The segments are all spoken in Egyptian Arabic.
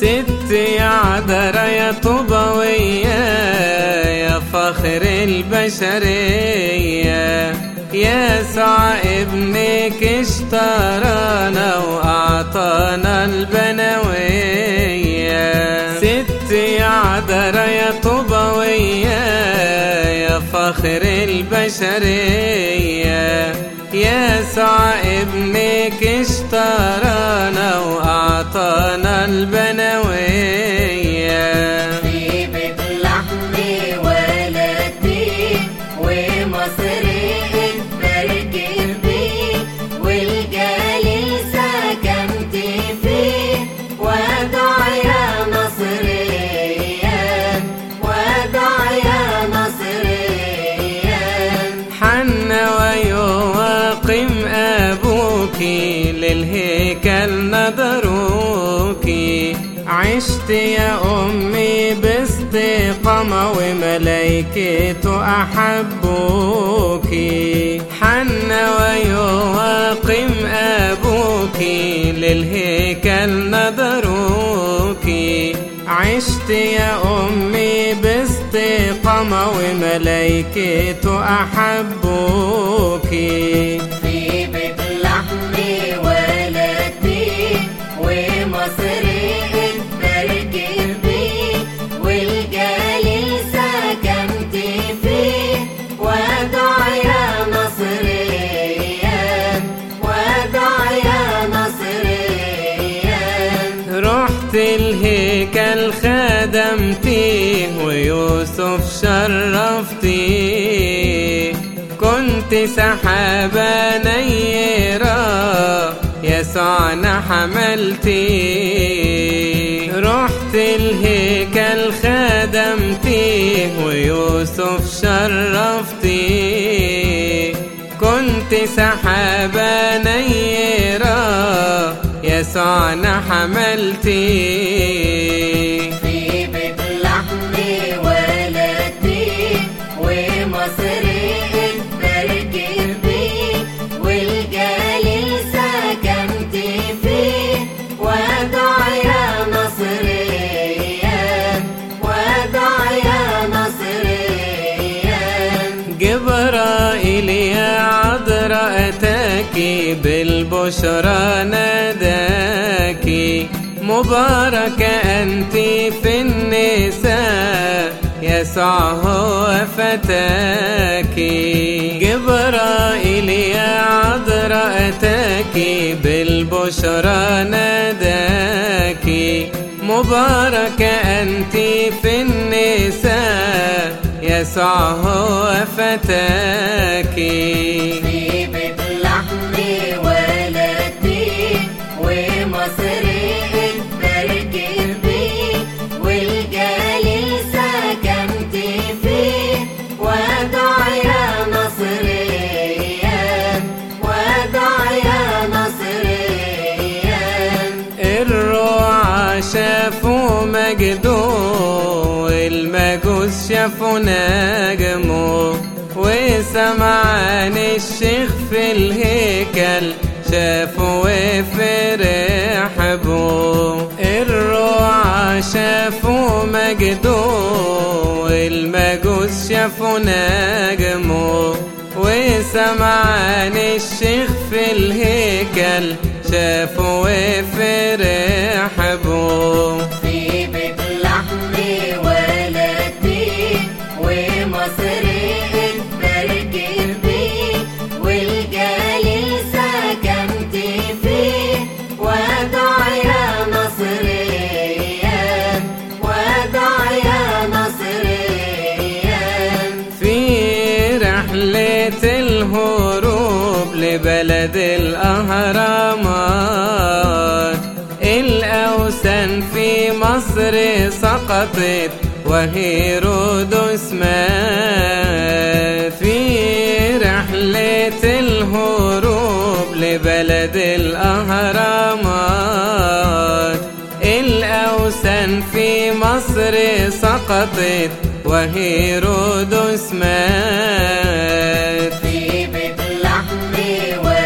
ست يا عذرا يا طوبوية يا فخر البشرية يسوع ابنك اشترانا وأعطانا البنوية ست يا عذرا يا طوبوية يا فخر البشرية يسوع ابنك اشترانا وأعطانا البنوية في بيت لحم ولدتي ومصر اتبركت بيه والجليل سكنت فيه ودع يا نصريا ودع يا نصريا حنا ويواقم أبوك للهيكل نظروك عشت يا أمي باستقامة وملايكته أحبوك حنا ويواقم أبوك للهيكل نظروك عشت يا أمي باستقامة وملايكته أحبوك في بيت لحم ولدتي ومصر اتبركت بيه والجليل سكنت فيه ودع يا نصريا ودع يا نصريا رحت الهيكل خدمتي ويوسف شرفتي كنت سحابة نيرة يسوعنا حملتي رحت الهيكل خدمتي ويوسف شرفتي كنت سحابة نيرة يسوعنا حملتي في بيت لحم ولدتي ومصر اتبركت بيه والجليل سكنت فيه ودع يا نصريا ودع يا نصريا جبرائيل يا عذراء أتاكي بالبشرى ناداكي مباركة أنت في النساء يسوع هو فتاكي جبرائيل يا عذراء أتاكي بالبشرى ناداكي مباركة أنت في النساء يسوع هو فتاكي في بيت لحم ولدتي ومصر اتبركت بيه والجليل سكنت فيه ودع يا نصريا ودع يا نصريا الرعاة شافوا مجده والمجوس شافوا نجمه وسمعان الشيخ في الهيكل شافوا وفرح بو الرعاة شافوا مجده والمجوس شافوا نجمه وسمعان الشيخ في الهيكل شافوا وفرح بو في بيت لحم ولدتي ومصر اتبركت بيه والجليل سكنت فيه ودع يا نصريا ودع يا نصريا في رحلة الهروب لبلد الأهرامات الأوثان في مصر سقطت وهيرودس مات في رحلة الهروب لبلد الأهرامات الأوثان في مصر سقطت وهيرودس مات في بيت لحم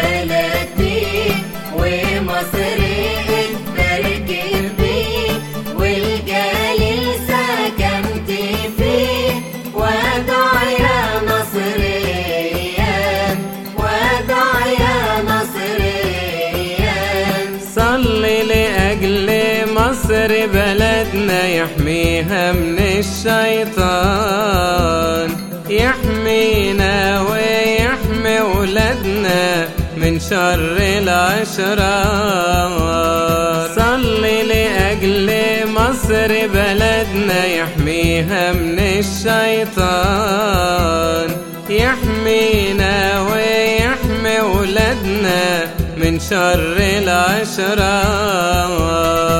ولدتي ومصر اتبركت بيه لأجل مصر بلدنا يحميها من الشيطان يحمينا ويحمي ولادنا من شر الأشرار صلي لأجل مصر بلدنا يحميها من الشيطان يحمينا ويحمي ولادنا من شر الأشرار